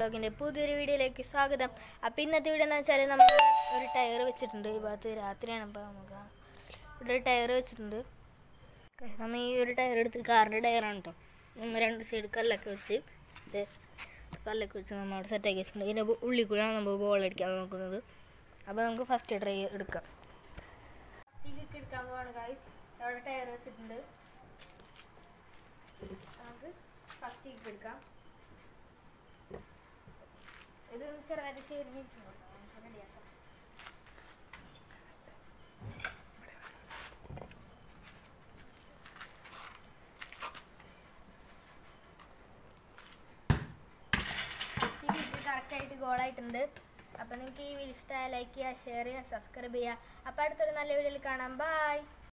ബ്ലോഗിൻ്റെ പുതിയൊരു വീഡിയോയിലേക്ക് സ്വാഗതം അപ്പം ഇന്നത്തെ വീഡിയോ എന്ന് വെച്ചാൽ നമ്മൾ ഒരു ടയർ വെച്ചിട്ടുണ്ട് ഈ ഭാഗത്ത് രാത്രിയാണ് അപ്പോൾ നമുക്ക് ഇവിടെ ഒരു ടയർ വെച്ചിട്ടുണ്ട് നമ്മൾ ഈ ഒരു ടയർ എടുത്ത് കാറിൻ്റെ ടയറാണ് കേട്ടോ നമ്മൾ രണ്ട് സൈഡ് കല്ലൊക്കെ വെച്ച് ഇത് കല്ലൊക്കെ വെച്ച് നമ്മൾ അവിടെ സെറ്റാക്കി വെച്ചിട്ടുണ്ട് ഇതിൻ്റെ ഉള്ളിൽ കൂടെയാണ് നമ്മൾ ബോൾ അടിക്കാൻ നോക്കുന്നത് അപ്പോൾ നമുക്ക് ഫസ്റ്റ് ട്രൈ എടുക്കാം കിക്ക് എടുക്കാൻ പോവാണ് കായ് അവിടെ ടയർ വെച്ചിട്ടുണ്ട് നമുക്ക് ഫസ്റ്റ് കിക്ക് എടുക്കാം ഇത് ചെറുതായിട്ട് ചേർന്നിട്ടുണ്ട് റെഡിയാക്കാം കറക്റ്റായിട്ട് ഗോളായിട്ടുണ്ട് അപ്പം നിങ്ങൾക്ക് ഈ വീഡിയോ ഇഷ്ടമായ ലൈക്ക് ചെയ്യുക ഷെയർ ചെയ്യുക സബ്സ്ക്രൈബ് ചെയ്യുക അപ്പോൾ അടുത്തൊരു നല്ല വീഡിയോയിൽ കാണാം ബൈ